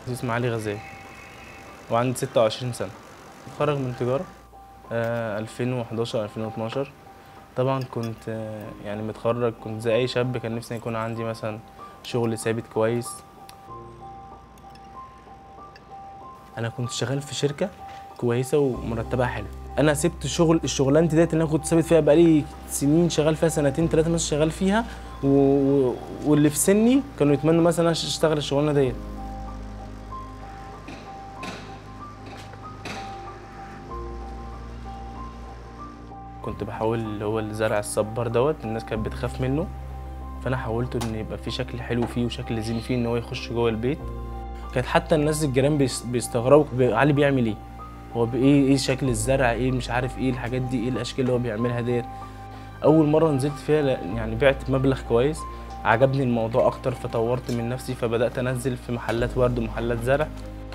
اسمي علي غزال وعندي 26 سنة متخرج من تجارة آه 2011 2012 طبعا كنت آه يعني متخرج كنت زي أي شاب كان نفسي يكون عندي مثلا شغل ثابت كويس أنا كنت شغال في شركة كويسة ومرتبها حلو أنا سبت شغل الشغلانتي ديت اللي أنا كنت ثابت فيها بقالي سنين شغال فيها سنتين ثلاثة مثلا شغال فيها و... و- واللي في سني كانوا يتمنوا مثلا أنا أشتغل الشغلانة ديت كنت بحاول اللي هو الزرع الصبار دوت الناس كانت بتخاف منه فانا حاولته ان يبقى في شكل حلو فيه وشكل زين فيه ان هو يخش جوه البيت كانت حتى الناس الجيران بيس- بيستغربوا ب- علي بيعمل ايه هو بايه ايه شكل الزرع ايه مش عارف ايه الحاجات دي ايه الاشكال اللي هو بيعملها ديت اول مره نزلت فيها لا- يعني بعت مبلغ كويس عجبني الموضوع اكتر فطورت من نفسي فبدات انزل في محلات ورد ومحلات زرع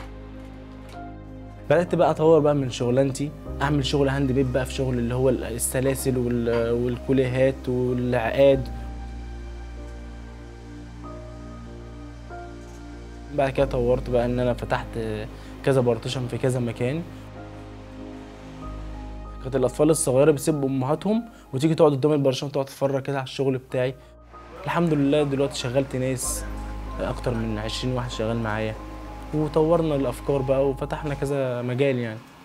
بدات بقى اطور بقى من شغلانتي اعمل شغل هاند ميد بقى في شغل اللي هو السلاسل وال- والكوليهات والعقاد بعد كده طورت بقى ان انا فتحت كذا بارتيشن في كذا مكان كانت الاطفال الصغيره بيسيبوا امهاتهم وتيجي تقعد قدام البارتيشن تقعد تتفرج كده على الشغل بتاعي الحمد لله دلوقتي شغلت ناس اكتر من 20 واحد شغال معايا وطورنا الافكار بقى وفتحنا كذا مجال يعني